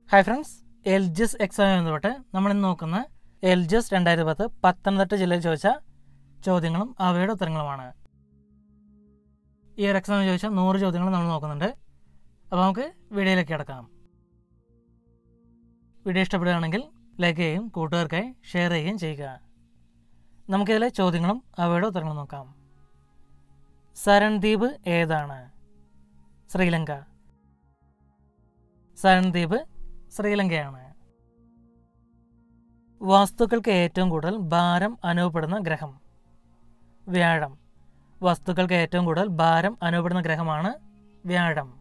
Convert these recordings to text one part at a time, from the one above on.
hi friends L G S exam ബന്ധപ്പെട്ട് നമ്മൾ ഇന്ന് നോക്കുന്ന എൽ ജി എസ് രണ്ടായിരത്തി പത്ത് പത്തനംതിട്ട ജില്ലയിൽ ചോദിച്ച ചോദ്യങ്ങളും അവയുടെ ഉത്തരങ്ങളുമാണ് ഈ ഒരു എക്സാമിന് ചോദിച്ച നൂറ് ചോദ്യങ്ങൾ നമ്മൾ നോക്കുന്നുണ്ട് അപ്പോൾ നമുക്ക് വീഡിയോയിലേക്ക് കിടക്കാം വീഡിയോ ഇഷ്ടപ്പെടുകയാണെങ്കിൽ ലൈക്ക് ചെയ്യുകയും കൂട്ടുകാർക്കായി ഷെയർ ചെയ്യുകയും ചെയ്യുക നമുക്കിതിലെ ചോദ്യങ്ങളും അവയുടെ ഉത്തരങ്ങളും നോക്കാം സരൺദ്വീപ് ഏതാണ് ശ്രീലങ്ക സരൺദ്വീപ് ശ്രീലങ്കയാണ് വസ്തുക്കൾക്ക് ഏറ്റവും കൂടുതൽ ഭാരം അനുഭവപ്പെടുന്ന ഗ്രഹം വ്യാഴം വസ്തുക്കൾക്ക് ഏറ്റവും കൂടുതൽ ഭാരം അനുഭവപ്പെടുന്ന ഗ്രഹമാണ് വ്യാഴം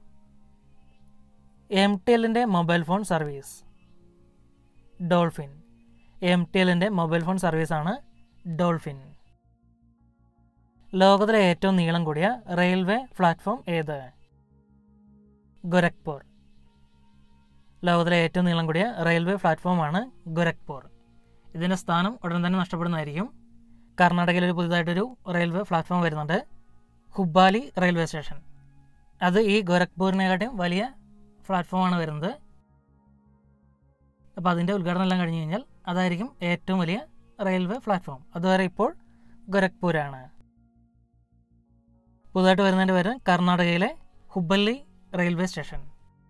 എം ടി എല്ലിൻ്റെ mobile phone service dolphin M T എല്ലിൻ്റെ മൊബൈൽ ഫോൺ സർവീസാണ് ഡോൾഫിൻ ലോകത്തിലെ ഏറ്റവും നീളം കൂടിയ റെയിൽവേ പ്ലാറ്റ്ഫോം ഏത് ഗോരഖ്പൂർ ലോകത്തിലെ ഏറ്റവും നീളം കൂടിയ റെയിൽവേ പ്ലാറ്റ്ഫോമാണ് ഗോരഖ്പൂർ ഇതിൻ്റെ സ്ഥാനം ഉടൻ തന്നെ നഷ്ടപ്പെടുന്നതായിരിക്കും കർണാടകയിൽ ഒരു പുതിയതായിട്ടൊരു റെയിൽവേ പ്ലാറ്റ്ഫോം വരുന്നുണ്ട് ഹുബ്ബാലി റെയിൽവേ സ്റ്റേഷൻ അത് ഈ ഗോരഖ്പൂരിനെക്കാട്ടും വലിയ പ്ലാറ്റ്ഫോമാണ് വരുന്നത് അപ്പോൾ അതിൻ്റെ ഉദ്ഘാടനം എല്ലാം കഴിഞ്ഞ് കഴിഞ്ഞാൽ അതായിരിക്കും ഏറ്റവും വലിയ റെയിൽവേ പ്ലാറ്റ്ഫോം അതുവരെ ഇപ്പോൾ ഗോരഖ്പൂരാണ് പുതുതായിട്ട് വരുന്നതിൻ്റെ പേര് കർണാടകയിലെ ഹുബ്ബല്ലി റെയിൽവേ സ്റ്റേഷൻ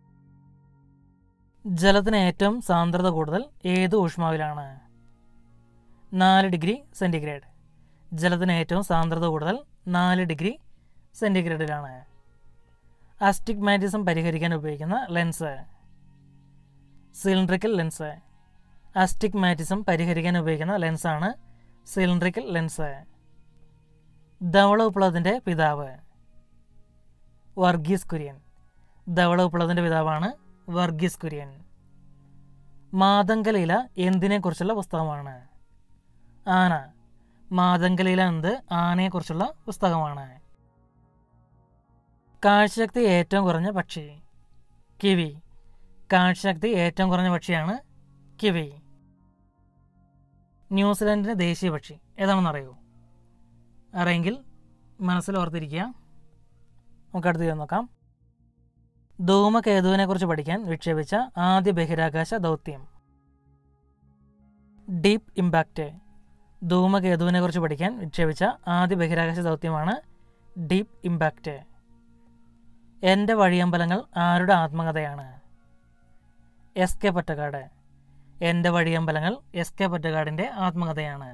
ജലത്തിന് ഏറ്റവും സാന്ദ്രത കൂടുതൽ ഏത് ഊഷ്മാവിലാണ് നാല് ഡിഗ്രി സെൻറ്റിഗ്രേഡ് ജലത്തിന് ഏറ്റവും സാന്ദ്രത കൂടുതൽ നാല് ഡിഗ്രി സെൻറ്റിഗ്രേഡിലാണ് അസ്റ്റിഗ്മാറ്റിസം പരിഹരിക്കാൻ ഉപയോഗിക്കുന്ന ലെൻസ് സിലിണ്ട്രിക്കൽ ലെൻസ് അസ്റ്റിഗ്മാറ്റിസം പരിഹരിക്കാൻ ഉപയോഗിക്കുന്ന ലെൻസാണ് സിലിണ്ട്രിക്കൽ ലെൻസ് ധവള വിപ്ലവത്തിൻ്റെ പിതാവ് വർഗീസ് കുര്യൻ ധവള വിപ്ലവത്തിൻ്റെ പിതാവാണ് വർഗീസ് കുര്യൻ മാതങ്കലീല എന്തിനെക്കുറിച്ചുള്ള പുസ്തകമാണ് ആന മാതങ്കലീല എന്ത് ആനയെക്കുറിച്ചുള്ള പുസ്തകമാണ് കാഴ്ചശക്തി ഏറ്റവും കുറഞ്ഞ പക്ഷി കിവി കാഴ്ചശക്തി ഏറ്റവും കുറഞ്ഞ പക്ഷിയാണ് കിവി ന്യൂസിലാൻഡിൻ്റെ ദേശീയ പക്ഷി ഏതാണെന്ന് അറിയൂ അറിയെങ്കിൽ മനസ്സിൽ ഓർത്തിരിക്കുക നമുക്ക് അടുത്ത് ചെയ്ത് നോക്കാം ധൂമകേതുവിനെ കുറിച്ച് പഠിക്കാൻ വിക്ഷേപിച്ച ആദ്യ ബഹിരാകാശ ദൗത്യം ഡീപ്പ് ഇമ്പാക്റ്റ് ധൂമകേതുവിനെ കുറിച്ച് പഠിക്കാൻ വിക്ഷേപിച്ച ആദ്യ ബഹിരാകാശ ദൗത്യമാണ് ഡീപ്പ് ഇമ്പാക്റ്റ് എൻ്റെ വഴിയമ്പലങ്ങൾ ആരുടെ ആത്മകഥയാണ് എസ് കെ പൊറ്റക്കാട് എൻ്റെ വഴിയമ്പലങ്ങൾ എസ് കെ പൊറ്റക്കാടിൻ്റെ ആത്മകഥയാണ്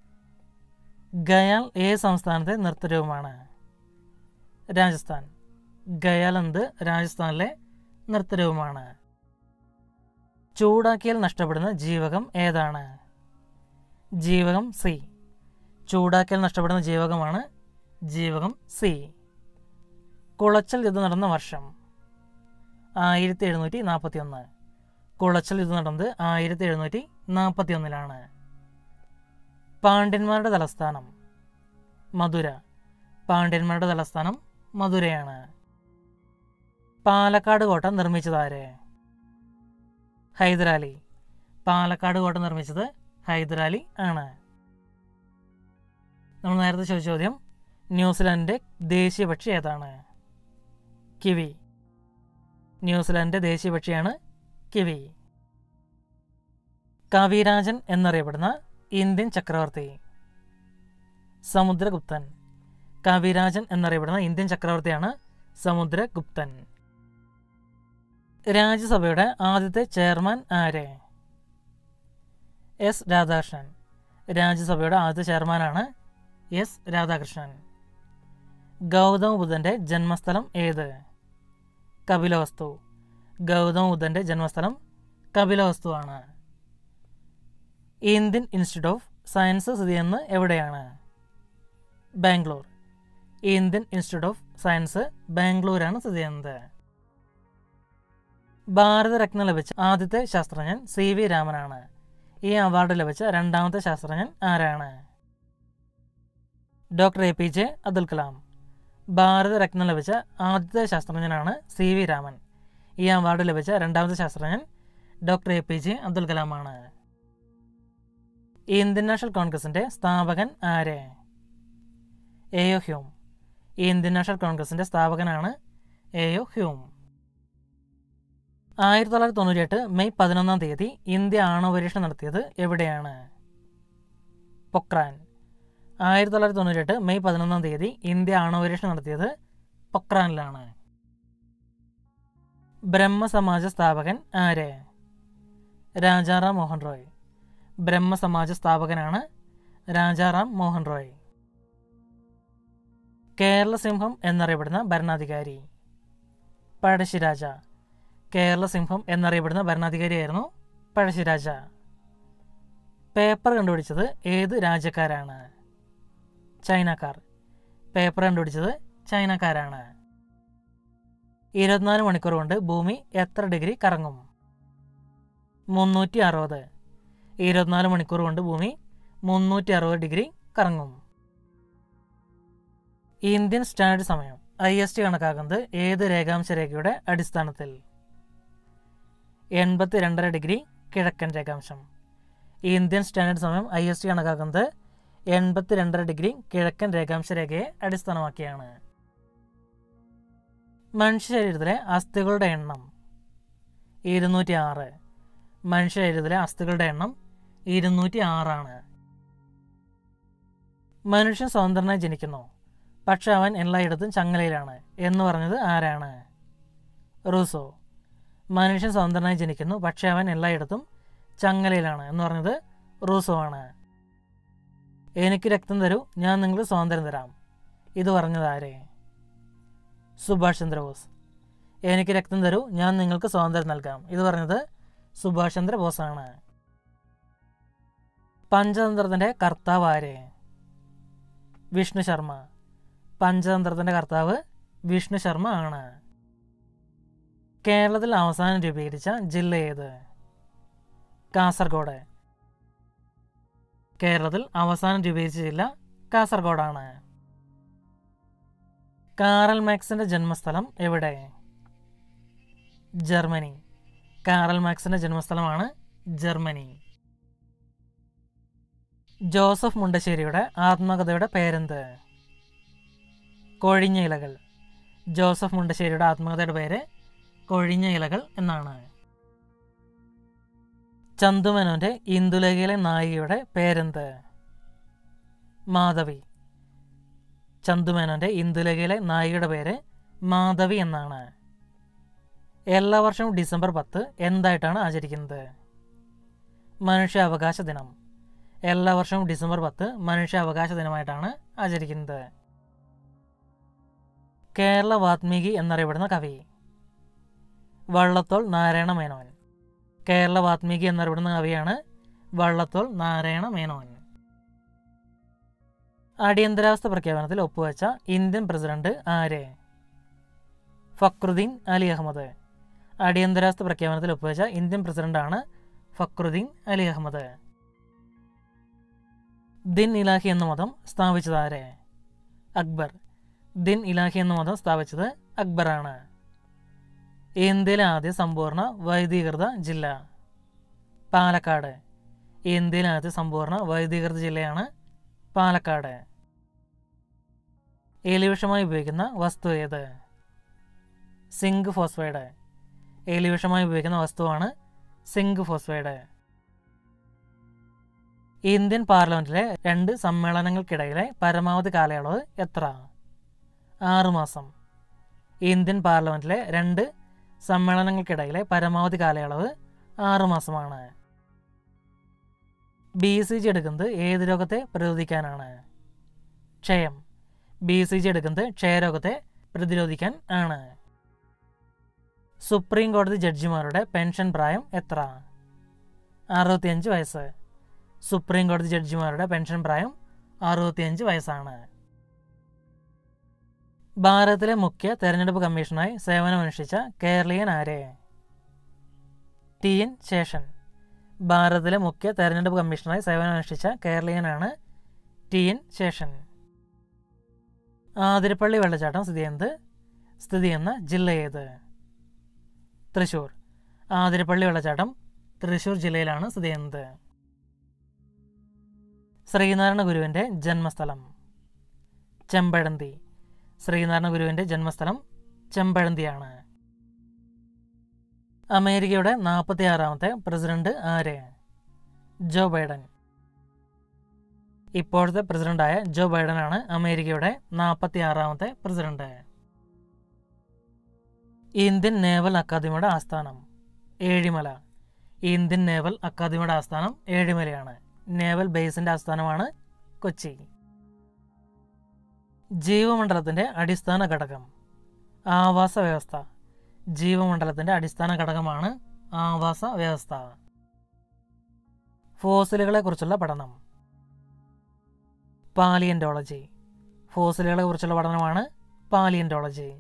ഗയാൽ ഏത് സംസ്ഥാനത്തെ നൃത്തരൂപമാണ് രാജസ്ഥാൻ ഗയാൽ എന്ത് രാജസ്ഥാനിലെ നൃത്തരൂപമാണ് ചൂടാക്കിയാൽ നഷ്ടപ്പെടുന്ന ജീവകം ഏതാണ് ജീവകം സി ചൂടാക്കിയാൽ നഷ്ടപ്പെടുന്ന ജീവകമാണ് ജീവകം സി കുളച്ചൽ യുദ്ധം നടന്ന വർഷം ആയിരത്തി എഴുന്നൂറ്റി നാൽപ്പത്തി ഒന്ന് കുളച്ചൽ യുദ്ധം നടന്നത് ആയിരത്തി എഴുന്നൂറ്റി നാൽപ്പത്തി ഒന്നിലാണ് പാണ്ഡ്യന്മാരുടെ തലസ്ഥാനം മധുര പാണ്ഡ്യന്മാരുടെ തലസ്ഥാനം മധുരയാണ് പാലക്കാട് കോട്ട നിർമ്മിച്ചതാര് ഹൈദരാലി പാലക്കാട് കോട്ട നിർമ്മിച്ചത് ഹൈദരാലി ആണ് നമ്മൾ നേരത്തെ ചോദിച്ച ചോദ്യം ന്യൂസിലാൻഡിൻ്റെ ദേശീയ പക്ഷി ഏതാണ് കിവി ന്യൂസിലാൻഡിൻ്റെ ദേശീയ പക്ഷിയാണ് കിവി കവിരാജൻ എന്നറിയപ്പെടുന്ന ഇന്ത്യൻ ചക്രവർത്തി സമുദ്രഗുപ്തൻ കവിരാജൻ എന്നറിയപ്പെടുന്ന ഇന്ത്യൻ ചക്രവർത്തിയാണ് സമുദ്രഗുപ്തൻ രാജ്യസഭയുടെ ആദ്യത്തെ ചെയർമാൻ ആര് എസ് രാധാകൃഷ്ണൻ രാജ്യസഭയുടെ ആദ്യത്തെ ചെയർമാനാണ് എസ് രാധാകൃഷ്ണൻ ഗൗതമ ബുദ്ധൻ്റെ ജന്മസ്ഥലം ഏത് കപിലവസ്തു ഗൗതമ ബുദ്ധൻ്റെ ജന്മസ്ഥലം കപിലവസ്തു ആണ് ഇന്ത്യൻ ഇൻസ്റ്റിറ്റ്യൂട്ട് ഓഫ് സയൻസ് സ്ഥിതി ചെയ്യുന്നത് എവിടെയാണ് Bangalore Indian Institute of Science ബാംഗ്ലൂരാണ് സ്ഥിതി ചെയ്യുന്നത് ഭാരതരത്ന ലഭിച്ച ആദ്യത്തെ ശാസ്ത്രജ്ഞൻ സി വി രാമനാണ് ഈ അവാർഡ് ലഭിച്ച രണ്ടാമത്തെ ശാസ്ത്രജ്ഞൻ ആരാണ് doctor A P J Abdul Kalam Bharat Ratna ലഭിച്ച ആദ്യത്തെ ശാസ്ത്രജ്ഞനാണ് സി വി രാമൻ ഈ അവാർഡ് ലഭിച്ച രണ്ടാമത്തെ ശാസ്ത്രജ്ഞൻ doctor A P J Abdul കലാമാണ് ഇന്ത്യൻ നാഷണൽ കോൺഗ്രസിൻ്റെ സ്ഥാപകൻ ആര് എയോ ഹ്യൂം ഇന്ത്യൻ നാഷണൽ കോൺഗ്രസിൻ്റെ സ്ഥാപകനാണ് എയോ ഹ്യൂം ആയിരത്തി തൊള്ളായിരത്തി തൊണ്ണൂറ്റിയെട്ട് മെയ് പതിനൊന്നാം തീയതി ഇന്ത്യ ആണവ പരീക്ഷണം നടത്തിയത് എവിടെയാണ് പൊക്രാൻ ആയിരത്തി തൊള്ളായിരത്തി തൊണ്ണൂറ്റിയെട്ട് മെയ് പതിനൊന്നാം തീയതി ഇന്ത്യ ആണവ പരീക്ഷണം നടത്തിയത് പൊക്രാനിലാണ് ബ്രഹ്മസമാജ സ്ഥാപകൻ ആര് രാജാറാം മോഹൻ റോയ് ബ്രഹ്മസമാജ സ്ഥാപകനാണ് രാജാറാം മോഹൻ റോയ് കേരള സിംഹം എന്നറിയപ്പെടുന്ന ഭരണാധികാരി പഴശ്ശിരാജ കേരള സിംഹം എന്നറിയപ്പെടുന്ന ഭരണാധികാരിയായിരുന്നു പഴശ്ശിരാജ പേപ്പർ കണ്ടുപിടിച്ചത് ഏത് രാജ്യക്കാരാണ് ചൈനക്കാർ പേപ്പർ കണ്ടുപിടിച്ചത് ചൈനക്കാരാണ് ഇരുപത്തിനാല് മണിക്കൂർ കൊണ്ട് ഭൂമി എത്ര ഡിഗ്രി കറങ്ങും മുന്നൂറ്റി അറുപത് ഇരുപത്തിനാല് മണിക്കൂർ കൊണ്ട് ഭൂമി മുന്നൂറ്റി അറുപത് ഡിഗ്രി കറങ്ങും ഇന്ത്യൻ സ്റ്റാൻഡേർഡ് സമയം ഐ എസ് ടി കണക്കാക്കുന്നത് ഏത് രേഖാംശ രേഖയുടെ അടിസ്ഥാനത്തിൽ എൺപത്തി രണ്ടര ഡിഗ്രി കിഴക്കൻ രേഖാംശം ഇന്ത്യൻ സ്റ്റാൻഡേർഡ് സമയം ഐ എസ് ടി കണക്കാക്കുന്നത് എൺപത്തി രണ്ടര ഡിഗ്രി കിഴക്കൻ രേഖാംശ രേഖയെ അടിസ്ഥാനമാക്കിയാണ് മനുഷ്യ ശരീരത്തിലെ അസ്ഥികളുടെ എണ്ണം ഇരുന്നൂറ്റി ആറ് മനുഷ്യ ശരീരത്തിലെ അസ്ഥികളുടെ എണ്ണം ഇരുന്നൂറ്റി ആറാണ് മനുഷ്യൻ സ്വതന്ത്രനായി ജനിക്കുന്നു പക്ഷെ അവൻ എല്ലായിടത്തും ചങ്ങലയിലാണ് എന്ന് പറഞ്ഞത് ആരാണ് റൂസോ മനുഷ്യൻ സ്വതന്ത്രനായി ജനിക്കുന്നു പക്ഷെ അവൻ എല്ലായിടത്തും ചങ്ങലയിലാണ് എന്ന് പറഞ്ഞത് റൂസോ ആണ് എനിക്ക് രക്തം തരൂ ഞാൻ നിങ്ങൾക്ക് സ്വാതന്ത്ര്യം തരാം ഇത് പറഞ്ഞത് ആരെ സുഭാഷ് ചന്ദ്രബോസ് എനിക്ക് രക്തം തരൂ ഞാൻ നിങ്ങൾക്ക് സ്വാതന്ത്ര്യം നൽകാം ഇത് പറഞ്ഞത് സുഭാഷ് ചന്ദ്രബോസാണ് പഞ്ചതന്ത്രത്തിൻ്റെ കർത്താവ് ആര് വിഷ്ണു ശർമ്മ പഞ്ചതന്ത്രത്തിൻ്റെ കർത്താവ് വിഷ്ണു ശർമ്മ ആണ് കേരളത്തിൽ അവസാനം രൂപീകരിച്ച ജില്ല ഏത് കാസർഗോഡ് കേരളത്തിൽ അവസാനം രൂപീകരിച്ച ജില്ല കാസർഗോഡാണ് കാറൽ മാക്സിന്റെ ജന്മസ്ഥലം എവിടെ ജർമ്മനി കാറൽ മാക്സിന്റെ ജന്മസ്ഥലമാണ് ജർമ്മനി ജോസഫ് മുണ്ടശ്ശേരിയുടെ ആത്മകഥയുടെ പേരെന്ത് കൊഴിഞ്ഞ ഇലകൾ ജോസഫ് മുണ്ടശ്ശേരിയുടെ ആത്മകഥയുടെ പേര് കൊഴിഞ്ഞ ഇലകൾ എന്നാണ് ചന്തുമേനോന്റെ ഇന്ദുലേഖയിലെ നായികയുടെ പേരെന്ത് മാധവി ചന്തുമേനോന്റെ ഇന്ദുലേഖയിലെ നായികയുടെ പേര് മാധവി എന്നാണ് എല്ലാ വർഷവും ഡിസംബർ പത്ത് എന്തായിട്ടാണ് ആചരിക്കുന്നത് മനുഷ്യാവകാശ ദിനം എല്ലാ വർഷവും ഡിസംബർ പത്ത് മനുഷ്യാവകാശ ദിനമായിട്ടാണ് ആചരിക്കുന്നത് കേരള വാത്മീകി എന്നറിയപ്പെടുന്ന കവി വള്ളത്തോൾ നാരായണ മേനോൻ കേരള വാത്മീകി എന്നറിയപ്പെടുന്ന കവിയാണ് വള്ളത്തോൾ നാരായണ മേനോൻ അടിയന്തരാവസ്ഥ പ്രഖ്യാപനത്തിൽ ഒപ്പുവെച്ച ഇന്ത്യൻ പ്രസിഡന്റ് ആര് ഫക്രുദ്ദീൻ അലി അഹമ്മദ് അടിയന്തരാവസ്ഥ പ്രഖ്യാപനത്തിൽ ഒപ്പുവെച്ച ഇന്ത്യൻ പ്രസിഡന്റാണ് ഫക്രുദ്ദീൻ അലി അഹമ്മദ് ദിൻ ഇലാഹി എന്ന മതം സ്ഥാപിച്ചത് ആര് അക്ബർ ദിൻ ഇലാഹി എന്ന മതം സ്ഥാപിച്ചത് അക്ബറാണ് ഇന്ത്യയിലെ ആദ്യ സമ്പൂർണ്ണ വൈദികൃത ജില്ല പാലക്കാട് ഇന്ത്യയിലെ ആദ്യ സമ്പൂർണ്ണ വൈദികൃത ജില്ലയാണ് പാലക്കാട് എലിവിഷമായി ഉപയോഗിക്കുന്ന വസ്തു ഏത് സിങ്ക് ഫോസ്ഫൈഡ് എലിവിഷമായി ഉപയോഗിക്കുന്ന വസ്തുവാണ് സിങ്ക് ഫോസ്ഫൈഡ് ഇന്ത്യൻ പാർലമെന്റിലെ രണ്ട് സമ്മേളനങ്ങൾക്കിടയിലെ പരമാവധി കാലയളവ് എത്ര ആറ് മാസം ഇന്ത്യൻ പാർലമെന്റിലെ രണ്ട് സമ്മേളനങ്ങൾക്കിടയിലെ പരമാവധി കാലയളവ് ആറ് മാസമാണ് ബി സി ജി എടുക്കുന്നത് ഏത് രോഗത്തെ പ്രതിരോധിക്കാനാണ് ക്ഷയം ബി സി ജി എടുക്കുന്നത് ക്ഷയരോഗത്തെ പ്രതിരോധിക്കാൻ ആണ് സുപ്രീം കോടതി ജഡ്ജിമാരുടെ പെൻഷൻ പ്രായം എത്ര അറുപത്തിയഞ്ച് വയസ്സ് സുപ്രീം കോടതി ജഡ്ജിമാരുടെ പെൻഷൻ പ്രായം അറുപത്തിയഞ്ച് വയസ്സാണ് ഭാരതത്തിലെ മുഖ്യ തെരഞ്ഞെടുപ്പ് കമ്മീഷനായി സേവനമനുഷ്ഠിച്ച കേരളീയൻ ആരെ ടി എൻ ശേഷൻ ഭാരതത്തിലെ മുഖ്യ തെരഞ്ഞെടുപ്പ് കമ്മീഷണറായി സേവനമനുഷ്ഠിച്ച കേരളീയനാണ് ടി എൻ ശേഷൻ ആതിരപ്പള്ളി വെള്ളച്ചാട്ടം സ്ഥിതി ചെയ്യുന്നത് സ്ഥിതി ചെയ്യുന്ന ജില്ല ഏത് തൃശൂർ ആതിരപ്പള്ളി വെള്ളച്ചാട്ടം തൃശൂർ ജില്ലയിലാണ് സ്ഥിതി ചെയ്യുന്നത് ശ്രീനാരായണ ഗുരുവിൻ്റെ ജന്മസ്ഥലം ചെമ്പഴന്തി ശ്രീനാരായണ ഗുരുവിൻ്റെ ജന്മസ്ഥലം ചെമ്പഴന്തിയാണ് അമേരിക്കയുടെ നാൽപ്പത്തി ആറാമത്തെ പ്രസിഡന്റ് ആര് ജോ ബൈഡൻ ഇപ്പോഴത്തെ പ്രസിഡന്റായ ജോ ബൈഡനാണ് അമേരിക്കയുടെ നാൽപ്പത്തി ആറാമത്തെ പ്രസിഡന്റ് ഇന്ത്യൻ നേവൽ അക്കാദമിയുടെ ആസ്ഥാനം ഏഴിമല ഇന്ത്യൻ നേവൽ അക്കാദമിയുടെ ആസ്ഥാനം ഏഴിമലയാണ് നേവൽ ബേസിന്റെ ആസ്ഥാനമാണ് കൊച്ചി ജീവമണ്ഡലത്തിന്റെ അടിസ്ഥാന ഘടകം ആവാസ വ്യവസ്ഥ ജീവമണ്ഡലത്തിന്റെ അടിസ്ഥാന ഘടകമാണ് ആവാസ വ്യവസ്ഥ ഫോസിലുകളെ കുറിച്ചുള്ള പഠനം പാലിയന്റോളജി ഫോസിലുകളെ കുറിച്ചുള്ള പഠനമാണ് പാലിയന്റോളജി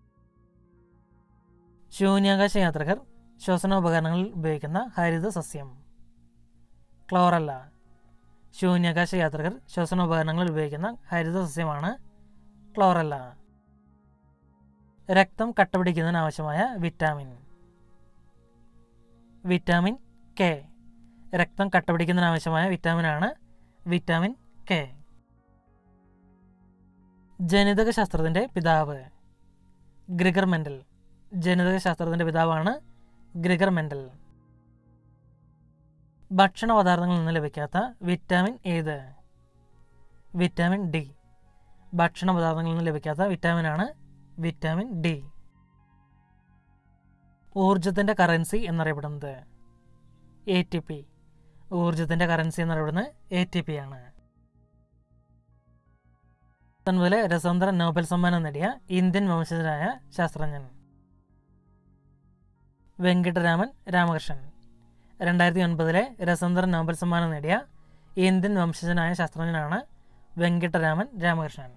ശൂന്യാകാശ യാത്രികർ ശ്വസനോപകരണങ്ങളിൽ ഉപയോഗിക്കുന്ന ഹരിത സസ്യം ക്ലോറല്ല ശൂന്യാകാശ യാത്രികർ ശ്വസനോപകരണങ്ങളിൽ ഉപയോഗിക്കുന്ന ഹരിത സസ്യമാണ് ക്ലോറല്ല രക്തം കട്ടപിടിക്കുന്നതിന് ആവശ്യമായ വിറ്റാമിൻ വിറ്റാമിൻ കെ രക്തം കട്ടപിടിക്കുന്നതിന് ആവശ്യമായ വിറ്റാമിനാണ് വിറ്റാമിൻ കെ ജനിതക ശാസ്ത്രത്തിന്റെ പിതാവ് ഗ്രിഗർ മെൻഡൽ ജനിതക ശാസ്ത്രത്തിന്റെ പിതാവാണ് ഗ്രിഗർ മെൻഡൽ ഭക്ഷണ പദാർത്ഥങ്ങളിൽ നിന്ന് ലഭിക്കാത്ത വിറ്റാമിൻ ഏത് വിറ്റാമിൻ ഡി ഭക്ഷണ പദാർത്ഥങ്ങളിൽ നിന്ന് ലഭിക്കാത്ത വിറ്റാമിനാണ് വിറ്റാമിൻ ഡി ഊർജത്തിന്റെ കറൻസി എന്നറിയപ്പെടുന്നത് എ ടി പി ഊർജത്തിന്റെ കറൻസി എന്നറിയപ്പെടുന്നത് എ ടി പി ആണ് പത്തൊൻപതിലെ രസതന്ത്ര നോബൽ സമ്മാനം നേടിയ ഇന്ത്യൻ വംശജനായ ശാസ്ത്രജ്ഞൻ വെങ്കിട്ടരാമൻ രാമകൃഷ്ണൻ രണ്ടായിരത്തി ഒൻപതിലെ രസതന്ത്ര നോബൽ സമ്മാനം നേടിയ ഇന്ത്യൻ വംശജനായ ശാസ്ത്രജ്ഞനാണ് വെങ്കിട്ടരാമൻ രാമകൃഷ്ണൻ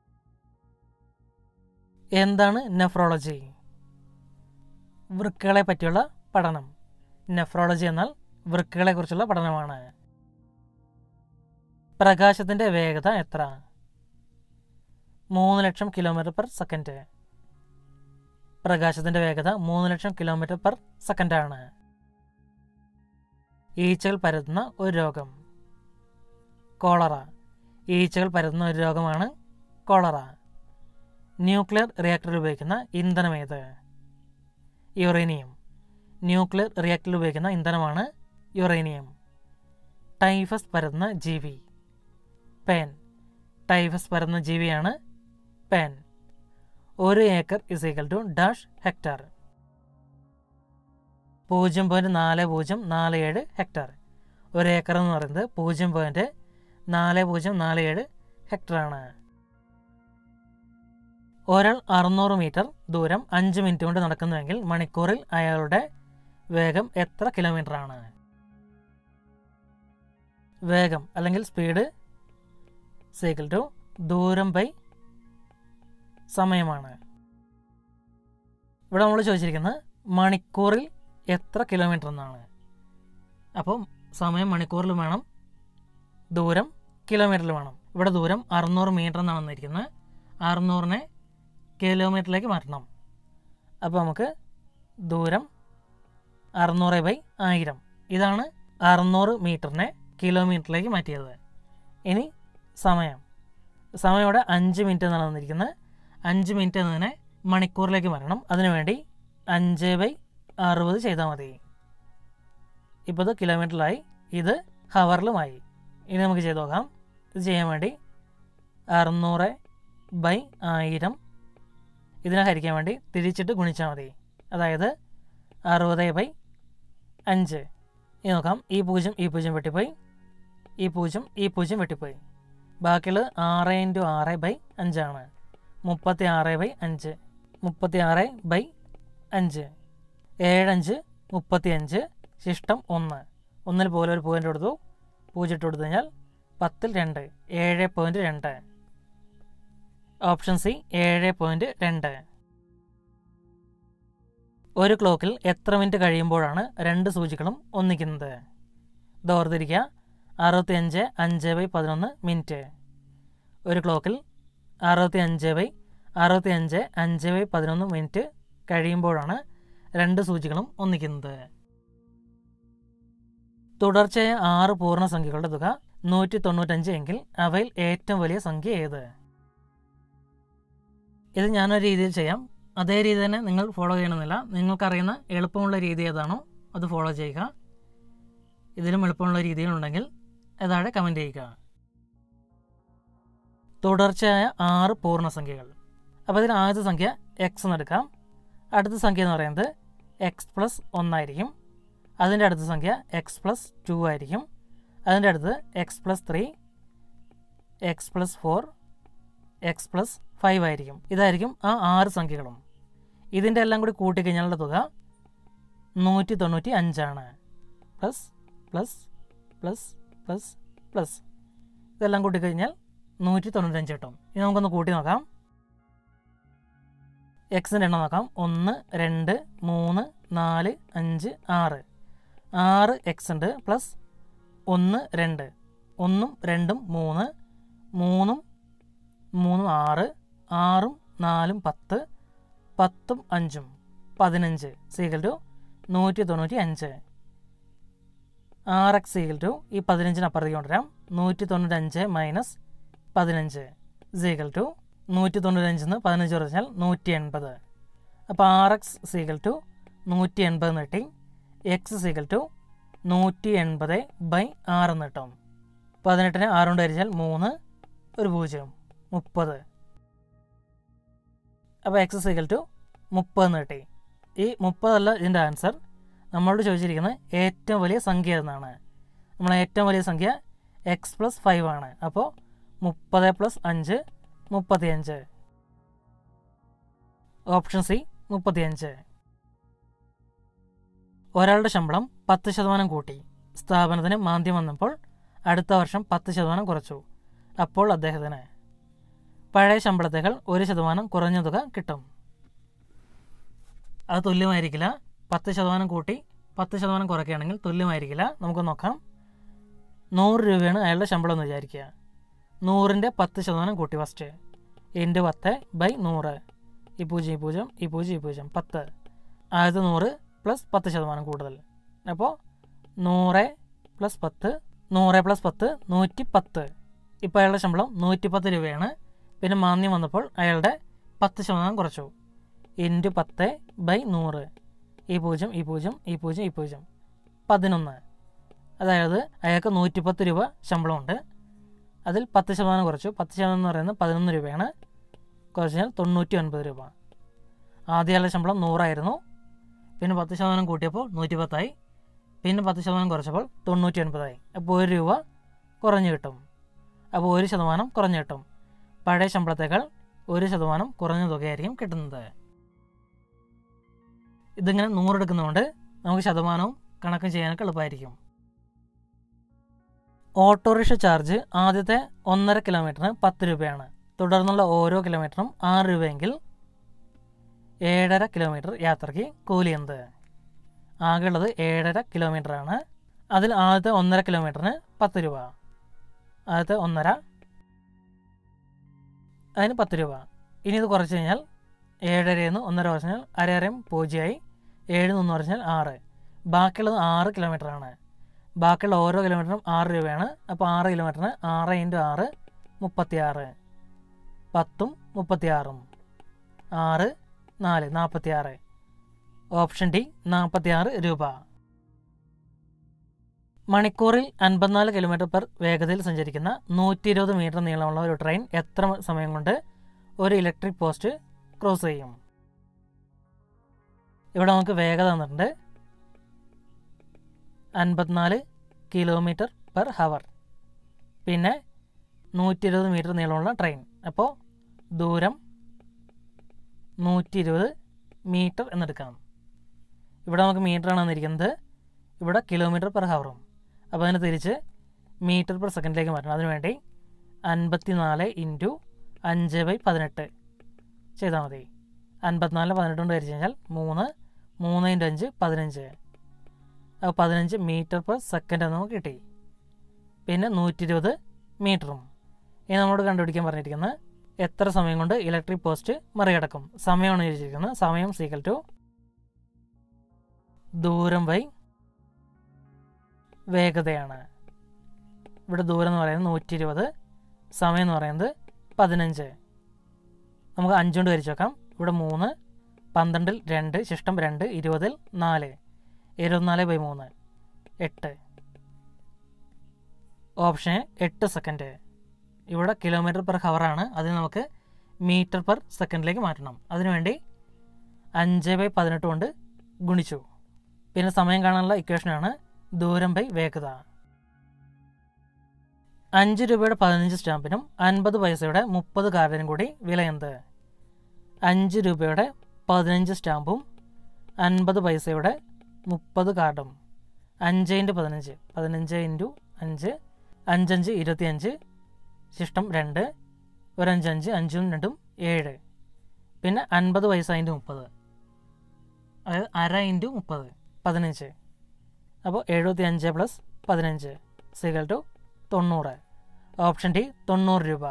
എന്താണ് നെഫ്രോളജി വൃക്കകളെ പറ്റിയുള്ള പഠനം നെഫ്രോളജി എന്നാൽ വൃക്കകളെ കുറിച്ചുള്ള പഠനമാണ് പ്രകാശത്തിന്റെ വേഗത എത്ര മൂന്ന് ലക്ഷം കിലോമീറ്റർ പെർ സെക്കൻഡ് പ്രകാശത്തിന്റെ വേഗത മൂന്ന് ലക്ഷം കിലോമീറ്റർ പെർ സെക്കൻഡാണ് ഈച്ചകൾ പരത്തുന്ന ഒരു രോഗം കോളറ ഈച്ചകൾ പരത്തുന്ന ഒരു രോഗമാണ് കോളറ ന്യൂക്ലിയർ റിയാക്ടറിൽ ഉപയോഗിക്കുന്ന ഇന്ധനമേത് യുറേനിയം ന്യൂക്ലിയർ റിയാക്ടറിൽ ഉപയോഗിക്കുന്ന ഇന്ധനമാണ് യുറേനിയം ടൈഫസ് പരത്തുന്ന ജീവി പേൻ ടൈഫസ് പരത്തുന്ന ജീവിയാണ് പേൻ ഒരു acre is equal to dash hectare പൂജ്യം പോയിൻറ്റ് നാല് പൂജ്യം നാല് ഏഴ് ഹെക്ടർ ഒരു ഏക്കർ എന്ന് പറയുന്നത് പൂജ്യം പോയിൻറ്റ് നാല് പൂജ്യം നാല് ഏഴ് ഹെക്ടറാണ് ഒരാൾ അറുന്നൂറ് മീറ്റർ ദൂരം അഞ്ച് മിനിറ്റ് കൊണ്ട് നടക്കുന്നുവെങ്കിൽ മണിക്കൂറിൽ അയാളുടെ വേഗം എത്ര കിലോമീറ്റർ ആണ് വേഗം അല്ലെങ്കിൽ സ്പീഡ് സൈക്കിൾ ടു ദൂരം ബൈ സമയമാണ് ഇവിടെ നമ്മൾ ചോദിച്ചിരിക്കുന്നത് മണിക്കൂറിൽ എത്ര കിലോമീറ്റർ എന്നാണ് അപ്പം സമയം മണിക്കൂറിൽ വേണം ദൂരം കിലോമീറ്ററിൽ വേണം ഇവിടെ ദൂരം അറുന്നൂറ് മീറ്റർ എന്നാണ് വന്നിരിക്കുന്നത് അറുന്നൂറിനെ കിലോമീറ്ററിലേക്ക് മാറ്റണം അപ്പോൾ നമുക്ക് ദൂരം അറുന്നൂറ് ബൈ ആയിരം ഇതാണ് അറുന്നൂറ് മീറ്ററിനെ കിലോമീറ്ററിലേക്ക് മാറ്റിയത് ഇനി സമയം സമയം ഇവിടെ അഞ്ച് മിനിറ്റ് എന്നാണ് വന്നിരിക്കുന്നത് അഞ്ച് മിനിറ്റ് എന്നതിനെ മണിക്കൂറിലേക്ക് മാറ്റണം അതിനുവേണ്ടി അഞ്ച് ബൈ അറുപത് ചെയ്താൽ മതി ഇപ്പോൾ ഇത് കിലോമീറ്ററിലായി ഇത് ഹവറിലുമായി ഇനി നമുക്ക് ചെയ്ത് നോക്കാം ഇത് ചെയ്യാൻ വേണ്ടി അറുന്നൂറ് ബൈ ആയിരം ഇതിനെ ഹരിക്കാൻ വേണ്ടി തിരിച്ചിട്ട് ഗുണിച്ചാൽ മതി അതായത് അറുപത് ബൈ അഞ്ച് ഇനി നോക്കാം ഈ പൂജ്യം ഈ പൂജ്യം വെട്ടിപ്പോയി ഈ പൂജ്യം ഈ പൂജ്യം വെട്ടിപ്പോയി ബാക്കിയുള്ളത് ആറ് ഇൻറ്റു ആറ് ബൈ അഞ്ചാണ് മുപ്പത്തി ആറ് ബൈ അഞ്ച് മുപ്പത്തി ആറ് ബൈ അഞ്ച് ഏഴഞ്ച് മുപ്പത്തി അഞ്ച് ശിഷ്ടം ഒന്ന് ഒന്നിൽ പോലെ ഒരു പോയിൻ്റ് കൊടുത്തു പൂജ്യം ഇട്ട് കൊടുത്തു കഴിഞ്ഞാൽ പത്തിൽ രണ്ട് ഏഴ് പോയിൻറ്റ് രണ്ട് ഓപ്ഷൻ സി ഏഴ് പോയിൻറ്റ് രണ്ട് ഒരു ക്ലോക്കിൽ എത്ര മിനിറ്റ് കഴിയുമ്പോഴാണ് രണ്ട് സൂചികളും ഒന്നിക്കുന്നത് ഇത് ഓർത്തിരിക്കുക അറുപത്തിയഞ്ച് അഞ്ച് ബൈ പതിനൊന്ന് മിനിറ്റ് ഒരു ക്ലോക്കിൽ അറുപത്തി അഞ്ച് ബൈ അറുപത്തി അഞ്ച് അഞ്ച് ബൈ പതിനൊന്ന് മിനിറ്റ് കഴിയുമ്പോഴാണ് രണ്ട് സൂചികളും ഒന്നിക്കുന്നത് തുടർച്ചയായ ആറ് പൂർണ്ണസംഖ്യകളുടെ തുക നൂറ്റി തൊണ്ണൂറ്റഞ്ച് എങ്കിൽ അവയിൽ ഏറ്റവും വലിയ സംഖ്യ ഏത് ഇത് ഞാനൊരു രീതിയിൽ ചെയ്യാം അതേ രീതി തന്നെ നിങ്ങൾ ഫോളോ ചെയ്യണമെന്നില്ല നിങ്ങൾക്കറിയുന്ന എളുപ്പമുള്ള രീതി ഏതാണോ അത് ഫോളോ ചെയ്യുക ഇതിലും എളുപ്പമുള്ള രീതികളുണ്ടെങ്കിൽ താഴെ കമൻറ്റ് ചെയ്യുക തുടർച്ചയായ ആറ് പൂർണ്ണസംഖ്യകൾ അപ്പോൾ ഇതിൽ ആദ്യത്തെ സംഖ്യ എക്സ് എന്ന് എടുക്കാം അടുത്ത സംഖ്യ എന്ന് പറയുന്നത് എക്സ് പ്ലസ് ഒന്നായിരിക്കും അതിൻ്റെ അടുത്ത സംഖ്യ എക്സ് പ്ലസ് ടു ആയിരിക്കും അതിൻ്റെ അടുത്ത് x plus three x plus four x plus five ആയിരിക്കും ഇതായിരിക്കും ആ ആറ് സംഖ്യകളും ഇതിൻ്റെ എല്ലാം കൂടി കൂട്ടിക്കഴിഞ്ഞാലുള്ള തുക നൂറ്റി തൊണ്ണൂറ്റി അഞ്ചാണ് plus plus plus plus plus ഇതെല്ലാം കൂട്ടിക്കഴിഞ്ഞാൽ നൂറ്റി തൊണ്ണൂറ്റഞ്ച് കിട്ടും ഇനി നമുക്കൊന്ന് കൂട്ടി നോക്കാം എക്സിൻ്റെ എണ്ണം നോക്കാം ഒന്ന് രണ്ട് മൂന്ന് നാല് അഞ്ച് ആറ് ആറ് എക്സ് ഉണ്ട് പ്ലസ് ഒന്ന് രണ്ട് ഒന്നും രണ്ടും മൂന്ന് മൂന്നും മൂന്നും ആറ് ആറും നാലും പത്ത് പത്തും അഞ്ചും പതിനഞ്ച് സീഗൽ ടു നൂറ്റി തൊണ്ണൂറ്റി അഞ്ച് ആറ് എക്സ് സീഗൽ ടു ഈ പതിനഞ്ചിന് അപ്പുറത്തേക്ക് കൊണ്ടുവരാം നൂറ്റി തൊണ്ണൂറ്റഞ്ച് മൈനസ് പതിനഞ്ച് സീഗൽ ടു നൂറ്റി തൊണ്ണൂറ്റഞ്ചിന്ന് പതിനഞ്ച് കുറച്ചാൽ നൂറ്റി എൺപത് അപ്പോൾ ആർ എക്സ് സീഗൽ ടു നൂറ്റി എൺപത് എന്ന് കിട്ടി എക്സ് സീഗൽ ടു നൂറ്റി എൺപത് ബൈ ആറ് എന്ന് കിട്ടും പതിനെട്ടിന് ആറ് കൊണ്ട് ഹരിച്ചാൽ മൂന്ന് ഒരു പൂജ്യം മുപ്പത് അപ്പോൾ എക്സ് സീഗൽ ടു മുപ്പത് എന്ന് കിട്ടി ഈ മുപ്പതല്ല ഇതിൻ്റെ ആൻസർ നമ്മളോട് ചോദിച്ചിരിക്കുന്നത് ഏറ്റവും വലിയ സംഖ്യ എന്നാണ് നമ്മൾ ഏറ്റവും വലിയ സംഖ്യ എക്സ് പ്ലസ് ഫൈവ് ആണ് അപ്പോൾ മുപ്പത് പ്ലസ് അഞ്ച് മുപ്പത്തിയഞ്ച് ഓപ്ഷൻ സി മുപ്പത്തിയഞ്ച് ഒരാളുടെ ശമ്പളം പത്ത് ശതമാനം കൂട്ടി സ്ഥാപനത്തിന് മാന്ദ്യം വന്നപ്പോൾ അടുത്ത വർഷം പത്ത് ശതമാനം കുറച്ചു അപ്പോൾ അദ്ദേഹത്തിന് പഴയ ശമ്പളത്തേക്കാൾ ഒരു ശതമാനം കുറഞ്ഞ തുക കിട്ടും അത് തുല്യമായിരിക്കില്ല പത്ത് ശതമാനം കൂട്ടി പത്ത് ശതമാനം കുറയ്ക്കുകയാണെങ്കിൽ തുല്യമായിരിക്കില്ല നമുക്ക് നോക്കാം നൂറ് രൂപയാണ് അയാളുടെ ശമ്പളം എന്ന് വിചാരിക്കുക നൂറിൻ്റെ പത്ത് ശതമാനം കൂട്ടി ഫസ്റ്റ് ഇൻറ്റു പത്ത് ബൈ നൂറ് ഈ പൂജ്യം ഈ പൂജ്യം ഈ പൂജ്യം ഈ പൂജ്യം പത്ത് ആദ്യത്തെ നൂറ് പ്ലസ് പത്ത് ശതമാനം കൂടുതൽ അപ്പോൾ നൂറ് പ്ലസ് പത്ത് നൂറ് പ്ലസ് പത്ത് നൂറ്റി പത്ത് ഇപ്പോൾ അയാളുടെ ശമ്പളം നൂറ്റി പത്ത് രൂപയാണ് പിന്നെ മാന്യം വന്നപ്പോൾ അയാളുടെ പത്ത് ശതമാനം കുറച്ചു ഇൻറ്റു പത്ത് ബൈ നൂറ് ഈ പൂജ്യം ഈ പൂജ്യം ഈ പൂജ്യം ഈ പൂജ്യം പതിനൊന്ന് അതായത് അയാൾക്ക് നൂറ്റിപ്പത്ത് രൂപ ശമ്പളമുണ്ട് അതിൽ പത്ത് ശതമാനം കുറച്ചു പത്ത് ശതമാനം എന്ന് പറയുന്നത് പതിനൊന്ന് രൂപയാണ് കുറച്ച് കഴിഞ്ഞാൽ തൊണ്ണൂറ്റി ഒൻപത് രൂപ ആദ്യകാല ശമ്പളം നൂറായിരുന്നു പിന്നെ പത്ത് ശതമാനം കൂട്ടിയപ്പോൾ നൂറ്റി പത്തായി പിന്നെ പത്ത് ശതമാനം കുറച്ചപ്പോൾ തൊണ്ണൂറ്റി ഒൻപതായി അപ്പോൾ ഒരു രൂപ കുറഞ്ഞു കിട്ടും അപ്പോൾ ഒരു ശതമാനം കുറഞ്ഞു കിട്ടും പഴയ ശമ്പളത്തേക്കാൾ ഒരു ശതമാനം കുറഞ്ഞ തുകയായിരിക്കും കിട്ടുന്നത് ഇതിങ്ങനെ നൂറെടുക്കുന്നതുകൊണ്ട് നമുക്ക് ശതമാനവും കണക്കും ചെയ്യാനൊക്കെ എളുപ്പമായിരിക്കും ഓട്ടോറിക്ഷ ചാർജ് ആദ്യത്തെ ഒന്നര കിലോമീറ്ററിന് പത്ത് രൂപയാണ് തുടർന്നുള്ള ഓരോ കിലോമീറ്ററും ആറ് രൂപയെങ്കിൽ ഏഴര കിലോമീറ്റർ യാത്രയ്ക്ക് കൂലി എന്ത് ആകെയുള്ളത് ഏഴര കിലോമീറ്ററാണ് അതിൽ ആദ്യത്തെ ഒന്നര കിലോമീറ്ററിന് പത്ത് രൂപ ആദ്യത്തെ ഒന്നര അതിന് പത്ത് രൂപ ഇനി ഇത് കുറച്ച് കഴിഞ്ഞാൽ ഏഴരയെന്ന് ഒന്നര കുറച്ച് കഴിഞ്ഞാൽ അരയരയും പൂജ്യമായി ഏഴ് നിന്ന് കുറച്ചാൽ ആറ് ബാക്കിയുള്ളത് ആറ് കിലോമീറ്ററാണ് ബാക്കിയുള്ള ഓരോ കിലോമീറ്ററും ആറ് രൂപയാണ് അപ്പോൾ ആറ് കിലോമീറ്ററിന് ആറ് ഇൻറ്റു ആറ് മുപ്പത്തിയാറ് പത്തും മുപ്പത്തിയാറും ആറ് നാല് നാൽപ്പത്തിയാറ് ഓപ്ഷൻ ഡി നാൽപ്പത്തിയാറ് രൂപ മണിക്കൂറിൽ അൻപത്തിനാല് കിലോമീറ്റർ പെർ വേഗതയിൽ സഞ്ചരിക്കുന്ന നൂറ്റി ഇരുപത് മീറ്റർ നീളമുള്ള ഒരു ട്രെയിൻ എത്ര സമയം കൊണ്ട് ഒരു ഇലക്ട്രിക് പോസ്റ്റ് ക്രോസ് ചെയ്യും ഇവിടെ നമുക്ക് വേഗത തന്നിട്ടുണ്ട് അൻപത്തിനാല് കിലോമീറ്റർ പെർ ഹവർ പിന്നെ നൂറ്റി ഇരുപത് മീറ്റർ നീളമുള്ള ട്രെയിൻ അപ്പോൾ ദൂരം നൂറ്റി ഇരുപത് മീറ്റർ എന്നെടുക്കാം ഇവിടെ നമുക്ക് മീറ്ററാണ് തന്നിരിക്കുന്നത് ഇവിടെ കിലോമീറ്റർ പെർ ഹവറും അപ്പോൾ അതിന് തിരിച്ച് മീറ്റർ പെർ സെക്കൻഡിലേക്ക് മാറ്റണം അതിനുവേണ്ടി അൻപത്തി നാല് ഇൻറ്റു അഞ്ച് ബൈ പതിനെട്ട് ചെയ്താൽ മതി അൻപത്തിനാല് പതിനെട്ട് കൊണ്ട് ഹരിച്ച് കഴിഞ്ഞാൽ മൂന്ന് മൂന്ന് ഇൻറ്റു അഞ്ച് പതിനഞ്ച് അപ്പോൾ പതിനഞ്ച് മീറ്റർ പെർ സെക്കൻഡ് എന്ന് നമുക്ക് കിട്ടി പിന്നെ നൂറ്റി ഇരുപത് മീറ്ററും ഇനി നമ്മളോട് കണ്ടുപിടിക്കാൻ പറഞ്ഞിരിക്കുന്നത് എത്ര സമയം കൊണ്ട് ഇലക്ട്രിക് പോസ്റ്റ് മറികടക്കും സമയമാണ് ചോദിച്ചിരിക്കുന്നത് സമയം സീക്കൽ ടു ദൂരം ബൈ വേഗതയാണ് ഇവിടെ ദൂരം എന്ന് പറയുന്നത് നൂറ്റി ഇരുപത് സമയം എന്ന് പറയുന്നത് പതിനഞ്ച് നമുക്ക് അഞ്ചുകൊണ്ട് ഹരിച്ച് വെക്കാം ഇവിടെ മൂന്ന് പന്ത്രണ്ടിൽ രണ്ട് ശിഷ്ടം രണ്ട് ഇരുപതിൽ നാല് ഇരുപത്തിനാല് ബൈ മൂന്ന് എട്ട് ഓപ്ഷൻ എ എട്ട് സെക്കൻഡ് ഇവിടെ കിലോമീറ്റർ പെർ ഹവറാണ് അതിന് നമുക്ക് മീറ്റർ പെർ സെക്കൻഡിലേക്ക് മാറ്റണം അതിനുവേണ്ടി അഞ്ച് ബൈ പതിനെട്ട് കൊണ്ട് ഗുണിച്ചു പിന്നെ സമയം കാണാനുള്ള ഇക്വേഷനാണ് ദൂരം ബൈ വേഗത അഞ്ച് രൂപയുടെ പതിനഞ്ച് സ്റ്റാമ്പിനും അൻപത് പൈസയുടെ മുപ്പത് കാർഡിനും കൂടി വില എന്ത് അഞ്ച് രൂപയുടെ പതിനഞ്ച് സ്റ്റാമ്പും അൻപത് പൈസയുടെ മുപ്പത് കാർഡും അഞ്ച് ഇൻറ്റു പതിനഞ്ച് പതിനഞ്ച് ഇൻറ്റു അഞ്ച് അഞ്ചഞ്ച് ഇരുപത്തിയഞ്ച് ശിഷ്ടം രണ്ട് ഒരഞ്ചഞ്ച് അഞ്ചും രണ്ടും ഏഴ് പിന്നെ അൻപത് പൈസ ഇൻറ്റു മുപ്പത് അതായത് അര ഇൻറ്റു മുപ്പത് പതിനഞ്ച് അപ്പോൾ എഴുപത്തി അഞ്ച് പ്ലസ് പതിനഞ്ച് സിഗൽ ടു തൊണ്ണൂറ് ഓപ്ഷൻ ഡി തൊണ്ണൂറ് രൂപ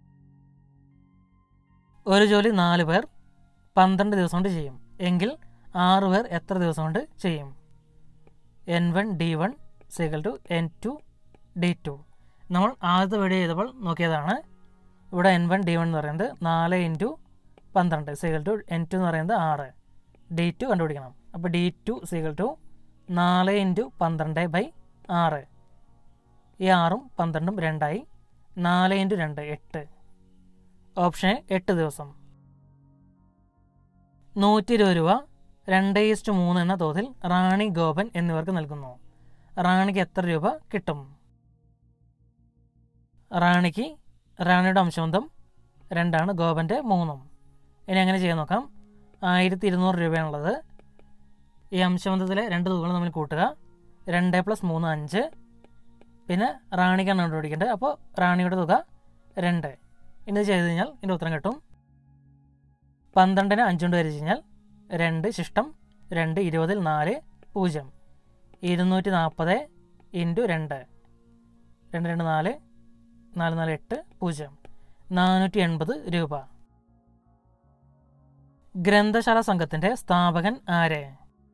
ഒരു ജോലി നാല് പേർ പന്ത്രണ്ട് ദിവസം കൊണ്ട് ചെയ്യും എങ്കിൽ ആറ് പേർ എത്ര ദിവസം കൊണ്ട് ചെയ്യും N one D one is equal to N two D two നമ്മൾ ആദ്യത്തെ വീഡിയോ ചെയ്തപ്പോൾ നോക്കിയതാണ് ഇവിടെ എൻ വൺ ഡി വൺ എന്ന് പറയുന്നത് നാല് ഇൻറ്റു പന്ത്രണ്ട് സിഗൽ ടു എൻ ടു എന്ന് പറയുന്നത് ആറ് ഡി ടു കണ്ടുപിടിക്കണം അപ്പോൾ ഡി ടു സിഗൽ ടു നാല് ഇൻറ്റു പന്ത്രണ്ട് ബൈ ആറ് ഈ ആറും പന്ത്രണ്ടും രണ്ടായി നാല് ഇൻറ്റു രണ്ട് എട്ട് ഓപ്ഷൻ എട്ട് ദിവസം നൂറ്റി ഇരുപത് രൂപ രണ്ട് ഈസ്റ്റ് മൂന്ന് എന്ന തോതിൽ റാണി ഗോപൻ എന്നിവർക്ക് നൽകുന്നു റാണിക്ക് എത്ര രൂപ കിട്ടും റാണിക്ക് റാണിയുടെ അംശബന്ധം രണ്ടാണ് ഗോപൻ്റെ മൂന്നും ഇനി എങ്ങനെ ചെയ്യാൻ നോക്കാം ആയിരത്തി ഇരുന്നൂറ് രൂപയാണുള്ളത് ഈ അംശബന്ധത്തിലെ രണ്ട് തുകകൾ തമ്മിൽ കൂട്ടുക രണ്ട് പ്ലസ് മൂന്ന് അഞ്ച് പിന്നെ റാണിക്കാണ് കണ്ടുപിടിക്കേണ്ടത് അപ്പോൾ റാണിയുടെ തുക രണ്ട് ഇനി ഇത് ചെയ്ത് കഴിഞ്ഞാൽ ഇതിൻ്റെ ഉത്തരം കിട്ടും പന്ത്രണ്ടിന് അഞ്ചുകൊണ്ട് വരച്ച് കഴിഞ്ഞാൽ രണ്ട് ശിഷ്ടം രണ്ട് ഇരുപതിൽ നാല് പൂജ്യം ഇരുന്നൂറ്റി നാൽപ്പത് ഇൻറ്റു രണ്ട് രണ്ട് രണ്ട് നാല് നാല് നാല് എട്ട് പൂജ്യം നാനൂറ്റി എൺപത് രൂപ ഗ്രന്ഥശാല സംഘത്തിൻ്റെ സ്ഥാപകൻ ആര്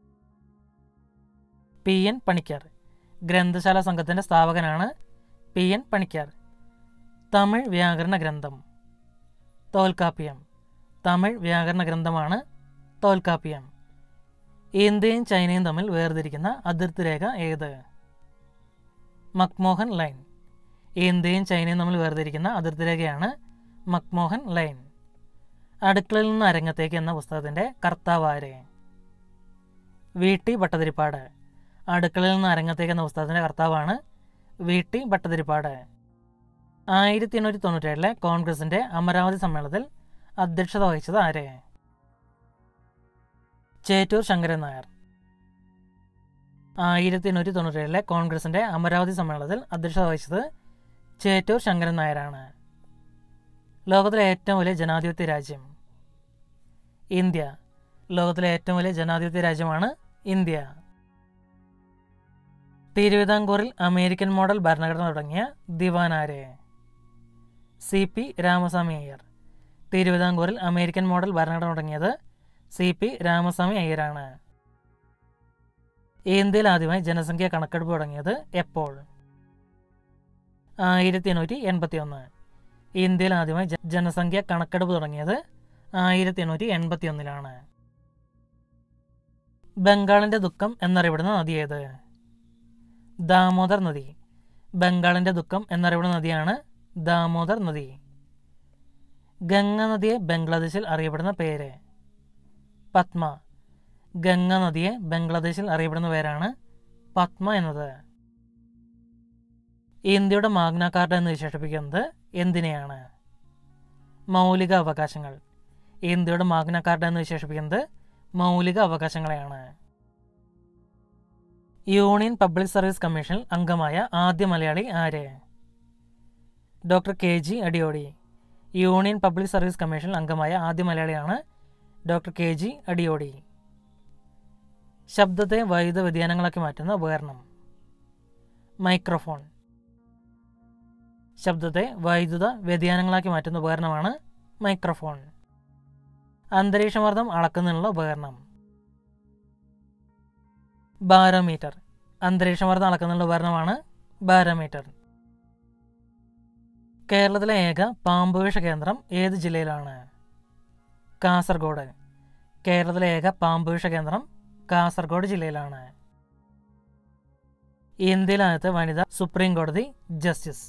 പി എൻ പണിക്കർ ഗ്രന്ഥശാല സംഘത്തിൻ്റെ സ്ഥാപകനാണ് പി എൻ പണിക്കർ തമിഴ് വ്യാകരണ ഗ്രന്ഥം തോൽക്കാപ്പിയം തമിഴ് വ്യാകരണ ഗ്രന്ഥമാണ് തോൽക്കാപ്പിയം ഇന്ത്യയും ചൈനയും തമ്മിൽ വേർതിരിക്കുന്ന അതിർത്തി രേഖ ഏത് മക്മോഹൻ ലൈൻ ഇന്ത്യയും ചൈനയും തമ്മിൽ വേർതിരിക്കുന്ന അതിർത്തി രേഖയാണ് മക്മോഹൻ ലൈൻ അടുക്കളയിൽ നിന്ന് അരങ്ങത്തേക്ക് എന്ന പുസ്തകത്തിൻ്റെ കർത്താവാര് വി ടി ഭട്ടതിരിപ്പാട് അടുക്കളയിൽ നിന്ന് അരങ്ങത്തേക്ക് എന്ന പുസ്തകത്തിൻ്റെ കർത്താവാണ് വി ടി ഭട്ടതിരിപ്പാട് ആയിരത്തി എണ്ണൂറ്റി തൊണ്ണൂറ്റേഴിലെ കോൺഗ്രസിൻ്റെ അമരാവതി സമ്മേളനത്തിൽ അധ്യക്ഷത വഹിച്ചത് ആര് ചേറ്റൂർ ശങ്കരൻ നായർ ആയിരത്തി എണ്ണൂറ്റി തൊണ്ണൂറ്റേഴിലെ കോൺഗ്രസിൻ്റെ അമരാവതി സമ്മേളനത്തിൽ അധ്യക്ഷത വഹിച്ചത് ചേറ്റൂർ ശങ്കരൻ നായരാണ് ലോകത്തിലെ ഏറ്റവും വലിയ ജനാധിപത്യ രാജ്യം ഇന്ത്യ ലോകത്തിലെ ഏറ്റവും വലിയ ജനാധിപത്യ രാജ്യമാണ് ഇന്ത്യ തിരുവിതാംകൂറിൽ അമേരിക്കൻ മോഡൽ ഭരണഘടന തുടങ്ങിയ ദിവാനാര് സി പി രാമസ്വാമി അയ്യർ തിരുവിതാംകൂറിൽ അമേരിക്കൻ മോഡൽ ഭരണഘടന തുടങ്ങിയത് സി പി രാമസ്വാമി അയ്യരാണ് ഇന്ത്യയിൽ ആദ്യമായി ജനസംഖ്യ കണക്കെടുപ്പ് തുടങ്ങിയത് എപ്പോൾ ആയിരത്തി എണ്ണൂറ്റി എൺപത്തി ഒന്ന് ഇന്ത്യയിൽ ആദ്യമായി ജ- ജനസംഖ്യ കണക്കെടുപ്പ് തുടങ്ങിയത് ആയിരത്തി എണ്ണൂറ്റി എൺപത്തി ഒന്നിലാണ് ബംഗാളിന്റെ ദുഃഖം എന്നറിയപ്പെടുന്ന നദി ഏത് ദാമോദർ നദി ബംഗാളിന്റെ ദുഃഖം എന്നറിയപ്പെടുന്ന നദിയാണ് ദാമോദർ നദി ഗംഗ നദിയെ ബംഗ്ലാദേശിൽ അറിയപ്പെടുന്ന പേര് പത്മ ഗംഗ നദിയെ ബംഗ്ലാദേശിൽ അറിയപ്പെടുന്ന പേരാണ് പത്മ എന്നത് ഇന്ത്യയുടെ മാഗ്ന കാർട്ട എന്ന് വിശേഷിപ്പിക്കുന്നത് എന്തിനെയാണ് മൗലിക അവകാശങ്ങൾ ഇന്ത്യയുടെ മാഗ്ന കാർട്ട എന്ന് വിശേഷിപ്പിക്കുന്നത് മൗലിക അവകാശങ്ങളെയാണ് യൂണിയൻ പബ്ലിക് സർവീസ് കമ്മീഷനിൽ അംഗമായ ആദ്യ മലയാളി ആര് doctor K G Adiyodi union public service കമ്മീഷനിൽ അംഗമായ ആദ്യ മലയാളിയാണ് ഡോക്ടർ കെ ജി അടിയോടി ശബ്ദത്തെ വൈദ്യുത വ്യതിയാനങ്ങളാക്കി മാറ്റുന്ന ഉപകരണം മൈക്രോഫോൺ ശബ്ദത്തെ വൈദ്യുത വ്യതിയാനങ്ങളാക്കി മാറ്റുന്ന ഉപകരണമാണ് മൈക്രോഫോൺ അന്തരീക്ഷമർദ്ദം അളക്കുന്നതിനുള്ള ഉപകരണം ബാരോമീറ്റർ അന്തരീക്ഷമർദ്ദം അളക്കുന്നതിനുള്ള ഉപകരണമാണ് ബാരോമീറ്റർ കേരളത്തിലെ ഏക പാമ്പുവേഷ കേന്ദ്രം ഏത് ജില്ലയിലാണ് കാസർഗോഡ് കേരളത്തിലെ ഏക പാമ്പുവിഷ കേന്ദ്രം കാസർഗോഡ് ജില്ലയിലാണ് ഇന്ത്യയിലകത്ത് വനിത സുപ്രീം കോടതി ജസ്റ്റിസ്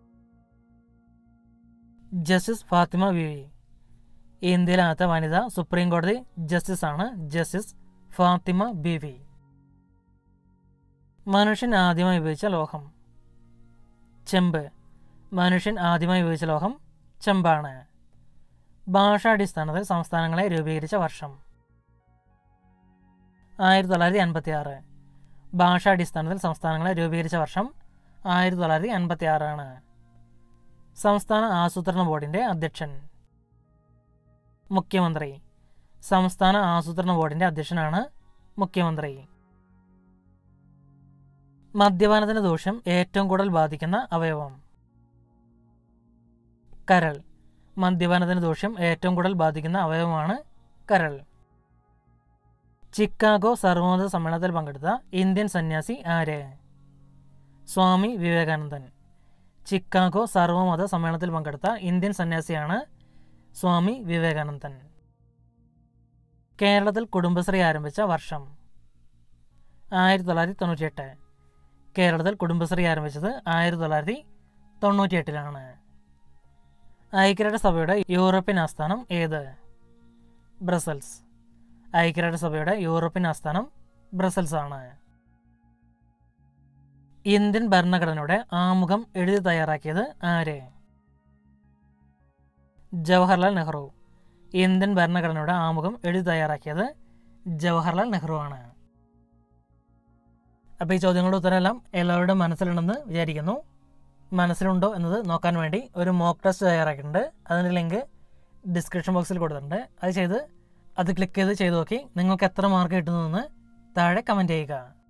ജസ്റ്റിസ് ഫാത്തിമ ബിവി ഇന്ത്യയിലകത്ത് വനിത സുപ്രീം കോടതി ജസ്റ്റിസ് ആണ് ജസ്റ്റിസ് ഫാത്തിമ ബിവി മനുഷ്യൻ ആദ്യമായി ഉപയോഗിച്ച ലോഹം ചെമ്പ് മനുഷ്യൻ ആദ്യമായി ഉപയോഗിച്ച ലോഹം ചെമ്പാണ് ഭാഷാടിസ്ഥാനത്തിൽ സംസ്ഥാനങ്ങളെ രൂപീകരിച്ച വർഷം ആയിരത്തി തൊള്ളായിരത്തി അൻപത്തി ആറ് ഭാഷാടിസ്ഥാനത്തിൽ സംസ്ഥാനങ്ങളെ രൂപീകരിച്ച വർഷം ആയിരത്തി തൊള്ളായിരത്തി അൻപത്തി ആറാണ് സംസ്ഥാന ആസൂത്രണ ബോർഡിന്റെ അധ്യക്ഷൻ മുഖ്യമന്ത്രി സംസ്ഥാന ആസൂത്രണ ബോർഡിന്റെ അധ്യക്ഷനാണ് മുഖ്യമന്ത്രി മദ്യപാനത്തിന് ദോഷം ഏറ്റവും കൂടുതൽ ബാധിക്കുന്ന അവയവം കരൾ മദ്യപാനത്തിന് ദോഷം ഏറ്റവും കൂടുതൽ ബാധിക്കുന്ന അവയവമാണ് കരൾ ചിക്കാഗോ സർവമത സമ്മേളനത്തിൽ പങ്കെടുത്ത ഇന്ത്യൻ സന്യാസി ആര് സ്വാമി വിവേകാനന്ദൻ ചിക്കാഗോ സർവമത സമ്മേളനത്തിൽ പങ്കെടുത്ത ഇന്ത്യൻ സന്യാസിയാണ് സ്വാമി വിവേകാനന്ദൻ കേരളത്തിൽ കുടുംബശ്രീ ആരംഭിച്ച വർഷം ആയിരത്തി തൊള്ളായിരത്തി തൊണ്ണൂറ്റിയെട്ട് കേരളത്തിൽ കുടുംബശ്രീ ആരംഭിച്ചത് ആയിരത്തി തൊള്ളായിരത്തി തൊണ്ണൂറ്റിയെട്ടിലാണ് ഐക്യരാഷ്ട്രസഭയുടെ യൂറോപ്യൻ ആസ്ഥാനം ഏത് ബ്രസൽസ് ഐക്യരാഷ്ട്രസഭയുടെ യൂറോപ്യൻ ആസ്ഥാനം ബ്രസൽസ് ആണ് ഇന്ത്യൻ ഭരണഘടനയുടെ ആമുഖം എഴുതി തയ്യാറാക്കിയത് ആര് ജവഹർലാൽ നെഹ്റു ഇന്ത്യൻ ഭരണഘടനയുടെ ആമുഖം എഴുതി തയ്യാറാക്കിയത് ജവഹർലാൽ നെഹ്റു ആണ് അപ്പോൾ ഈ ചോദ്യങ്ങളുടെ ഉത്തരമെല്ലാം എല്ലാവരുടെയും മനസ്സിലുണ്ടെന്ന് വിചാരിക്കുന്നു മനസ്സിലുണ്ടോ എന്നത് നോക്കാൻ വേണ്ടി ഒരു മോക്ക് ടെസ്റ്റ് തയ്യാറാക്കിയിട്ടുണ്ട് അതിൻ്റെ ലിങ്ക് ഡിസ്ക്രിപ്ഷൻ ബോക്സിൽ കൊടുത്തിട്ടുണ്ട് അത് ചെയ്ത് അത് ക്ലിക്ക് ചെയ്ത് ചെയ്ത് നോക്കി നിങ്ങൾക്ക് എത്ര മാർക്ക് കിട്ടുന്നതെന്ന് താഴെ കമൻറ്റ് ചെയ്യുക